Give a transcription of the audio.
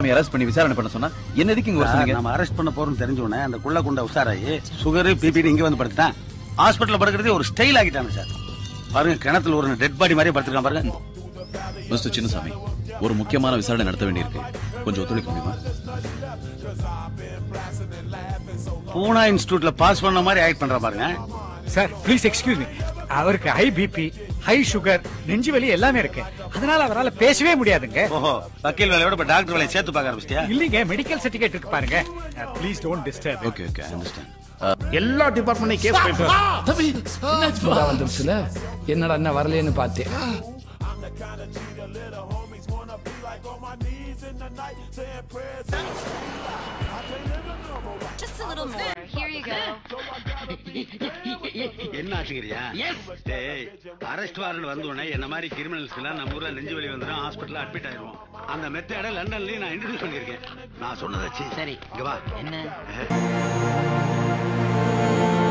Arrest பண்ணி விசாரணை பண்ண சொன்னா என்ன எதுக்கு இங்க வர சொன்னீங்க நம்ம அரெஸ்ட் பண்ண போறோம்னு தெரிஞ்ச உடனே அந்த குள்ள குண்ட உஷாராயி சுகர் பிபின்னு இங்க வந்து படுத்தான் ஹாஸ்பிட்டல்ல படுக்கிறதே ஒரு ஸ்டைல் ஆகிட்டாங்க சார் பாருங்க கிணத்துல ஒரு டெட் பாடி மாதிரி படுத்துருக்கான் பாருங்க மிஸ்டர் சின்னசாமி ஒரு முக்கியமான விசாரணை நடத்த வேண்டியிருக்கு கொஞ்சம் ஒத்துழைக்க முடியுமா பூனா இன்ஸ்டிடியூட்ல பாஸ் பண்ண மாதிரி ஆக்ட் பண்ற பாருங்க சார் ப்ளீஸ் எக்ஸ்கியூஸ் மீ அவருக்கு ஹை பிபி ஹை சுகர் நெஞ்சு வலி எல்லாமே இருக்கு அதனால அவரால பேசவே முடியாதுங்க ஓஹோ வக்கீல் வேலையோட இப்ப டாக்டர் வேலையை சேர்த்து பார்க்க ஆரம்பிச்சிட்டியா இல்லீங்க மெடிக்கல் சர்டிபிகேட் இருக்கு பாருங்க please don't disturb okay okay understand எல்லா டிபார்ட்மெண்ட்டையும் கேஸ் போயிட்டு இப்பதான் வந்துருச்சுல என்னடா என்ன வரலையேன்னு பார்த்தேன் Just a little more. Here you go. என்ன ஆச்சுங்கிறியா டேய் அரெஸ்ட் வாரண்ட் வந்த உடனே என்ன மாதிரி கிரிமினல்ஸ்க்கு எல்லாம் நம்ம ஊர்ல நெஞ்சு வலி வந்துடும் ஹாஸ்பிட்டல்ல அட்மிட் ஆயிருவோம் அந்த மெத்தட லண்டன்லயும் நான் இன்ட்ரடியூஸ் பண்ணிருக்கேன் நான் சொன்னதாச்சு சரி. இங்க வா என்ன அஹ்.